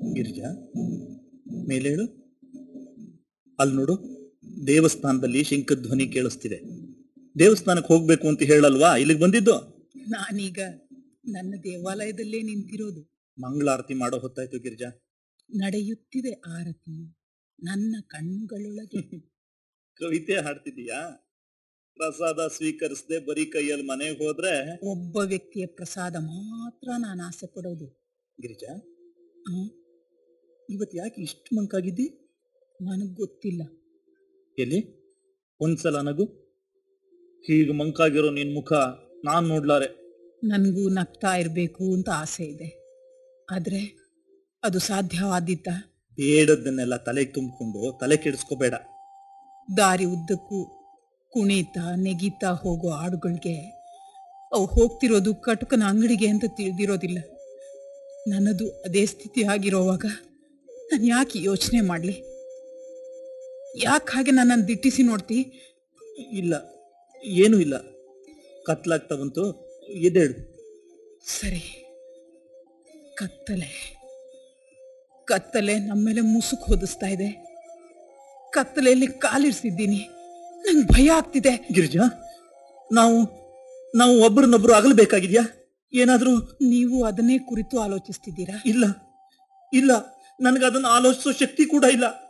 ಗಿರಿಜಾ ಮೇಲೇಳು ಅಲ್ಲಿ ನೋಡು ದೇವಸ್ಥಾನದಲ್ಲಿ ಶಂಖಧ್ವನಿ ಕೇಳಿಸ್ತಿದೆ ದೇವಸ್ಥಾನಕ್ಕೆ ಹೋಗ್ಬೇಕು ಅಂತ ಹೇಳಲ್ವಾ ಇಲ್ಲಿಗೆ ಬಂದಿದ್ದು ನಾನೀಗ ನನ್ನ ದೇವಾಲಯದಲ್ಲೇ ನಿಂತಿರೋದು ಮಂಗಳಾರತಿ ಮಾಡೋ ಹೊತ್ತಾಯ್ತು ಗಿರಿಜಾ ನಡೆಯುತ್ತಿದೆ ಆರತಿ ನನ್ನ ಕಣ್ಣುಗಳೊಳಗೆ ಕವಿತೆ ಹಾಡ್ತಿದೀಯಾ ಪ್ರಸಾದ ಸ್ವೀಕರಿಸದೆ ಬರೀ ಕೈಯಲ್ಲಿ ಮನೆಗೆ ಹೋದ್ರೆ ಒಬ್ಬ ವ್ಯಕ್ತಿಯ ಪ್ರಸಾದ ಮಾತ್ರ ನಾನು ಆಸೆ ಪಡೋದು ಗಿರಿಜಾ ಆ, ಇವತ್ತು ಯಾಕೆ ಇಷ್ಟು ಮಂಕಾಗಿದ್ದಿ ನನಗ್ ಗೊತ್ತಿಲ್ಲ ಎಲ್ಲಿ ಒಂದ್ಸಲ ನಗು ಹೀಗೆ ಮಂಕಾಗಿರೋ ನಿನ್ ಮುಖ ನಾನ್ ನೋಡ್ಲಾರೆ ನನಗೂ ನಗ್ತಾ ಇರಬೇಕು ಅಂತ ಆಸೆ ಇದೆ ಆದ್ರೆ ಅದು ಸಾಧ್ಯವಾದಿತ್ತ ಬೇಡದನ್ನೆಲ್ಲ ತಲೆಗೆ ತುಂಬಿಕೊಂಡು ತಲೆ ಕೆಡಿಸ್ಕೋಬೇಡ ದಾರಿ ಉದ್ದಕ್ಕೂ ಕುಣಿತ ನೆಗೀತಾ ಹೋಗೋ ಹಾಡುಗಳಿಗೆ ಅವು ಹೋಗ್ತಿರೋದು ಕಟುಕನ ಅಂಗಡಿಗೆ ಅಂತ ತಿಳಿದಿರೋದಿಲ್ಲ ನನ್ನದು ಅದೇ ಸ್ಥಿತಿ ಆಗಿರೋವಾಗ ನಾನು ಯಾಕೆ ಯೋಚನೆ ಮಾಡಲಿ ಯಾಕೆ ಹಾಗೆ ನನ್ನನ್ನು ದಿಟ್ಟಿಸಿ ನೋಡ್ತಿ ಇಲ್ಲ ಏನೂ ಇಲ್ಲ ಕತ್ಲಾಗ್ತಾ ಬಂತು ಎದ್ದೇಳು ಸರಿ ಕತ್ತಲೆ ಕತ್ತಲೆ ನಮ್ಮ ಮೇಲೆ ಮುಸುಕು ಹೊದಿಸ್ತಾ ಇದೆ ಕತ್ತಲೆಯಲ್ಲಿ ಕಾಲಿರಿಸಿದ್ದೀನಿ ನಂಗೆ ಭಯ ಆಗ್ತಿದೆ ಗಿರಿಜಾ ನಾವು ನಾವು ಒಬ್ರನ್ನೊಬ್ರು ಅಗಲ್ಬೇಕಾಗಿದ್ಯಾ ಏನಾದ್ರೂ ನೀವು ಅದನ್ನೇ ಕುರಿತು ಆಲೋಚಿಸ್ತಿದ್ದೀರಾ ಇಲ್ಲ ಇಲ್ಲ ನನಗೆ ಅದನ್ನು ಆಲೋಚಿಸೋ ಶಕ್ತಿ ಕೂಡ ಇಲ್ಲ